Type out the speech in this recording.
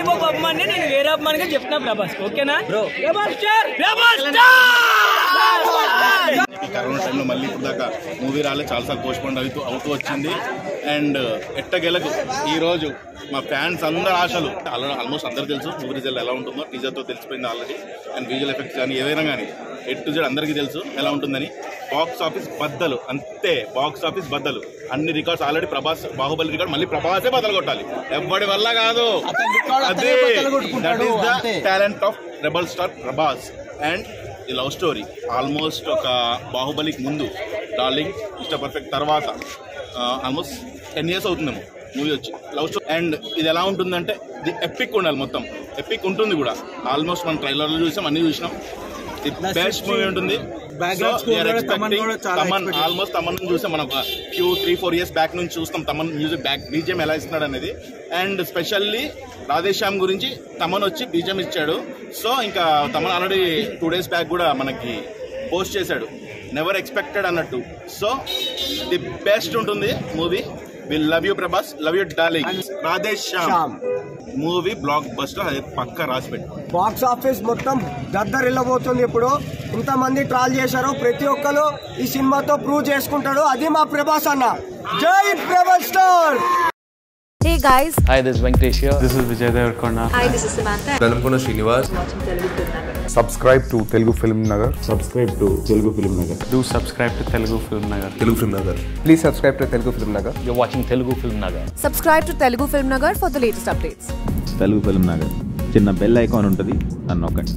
ఇంకొక అభిమాని నేను వేరే అభిమానిగా చెప్తున్నా ప్రభాస్ ఓకేనా ప్రభాస్ స్టార్ ప్రభాస్ స్టార్ ఈ కరోనా టైంలో మళ్ళీ ఇప్పుడు దాకా మూవీ రాలే చాలాసార్లు పోస్ట్ పోన్ అవుతూ అవుతూ వచ్చింది అండ్ ఎట్టగెలకు ఈ రోజు మా ఫ్యాన్స్ అందరు ఆశలు ఆల్మోస్ట్ అందరు తెలుసు మూవీ రిజల్ట్ ఎలా ఉంటుందో టీజర్తో తెలిసిపోయింది ఆల్రెడీ అండ్ విజువల్ ఎఫెక్ట్స్ కానీ ఏదైనా కానీ ఎట్ టు జెడ్ అందరికీ తెలుసు ఎలా ఉంటుందని బాక్స్ ఆఫీస్ బద్దలు అంతే బాక్స్ ఆఫీస్ బద్దలు అన్ని records already Prabhas Baahubali record మళ్ళీ ప్రభాసే బద్దలు కొట్టాలి ఎవ్వడి వల్ల కాదు అదే that is the talent of rebel star Prabhas and ఈ లవ్ స్టోరీ ఆల్మోస్ట్ ఒక బాహుబలికి ముందు డార్లింగ్ ఇష్ట పర్ఫెక్ట్ తర్వాత ఆల్మోస్ట్ టెన్ ఇయర్స్ అవుతుందేమో మూవీ వచ్చి లవ్ స్టోరీ అండ్ ఇది ఎలా ఉంటుందంటే ఇది ఎపిక్ ఉండాలి మొత్తం ఎపిక్ ఉంటుంది కూడా ఆల్మోస్ట్ మనం ట్రైలర్లో చూసాం అన్ని చూసినాం ది బెస్ట్ మూవీ ఉంటుంది తమన్ ఆల్మోస్ట్ తమన్ చూసాం మనం few three four years back నుంచి చూస్తాం తమన్ మ్యూజిక్ బ్యాక్ బీజిఎం ఎలా ఇస్తున్నాడు అనేది అండ్ స్పెషల్లీ రాధేశ్యామ్ గురించి తమన్ వచ్చి బీజిఎం ఇచ్చాడు సో ఇంకా Thaman already two days back కూడా మనకి పోస్ట్ చేశాడు నెవర్ ఎక్స్పెక్టెడ్ అన్నట్టు సో ది బెస్ట్ ఉంటుంది movie will love you Prabhas love you darling Radhe Shyam movie blockbuster అది పక్క రాసి పెట్టు బాక్స్ ఆఫీస్ మొత్తం దద్దరిల్లబోతుంది ఇప్పుడు ఇంతమంది ట్రాల్ చేశారు ప్రతి ఒక్కరు ఈ సినిమాతో ప్రూవ్ చేసుకుంటాడు అది మా ప్రభాస్ అన్న జై Prabhas star Hey guys, Hi, this is Venkatesh here. This is Vijay Devarkonda. hi, this is Samantha. Velankonda Srinivas subscribe to Telugu Film Nagar. Subscribe to Telugu Film Nagar. Do subscribe to Telugu Film Nagar. Telugu film Nagar Please subscribe to Telugu Film Nagar. You're watching Telugu Film Nagar. Subscribe to Telugu Film Nagar for the latest updates. Telugu film Nagar చిన్న bell icon ఉంటుంది అని నొక్కండి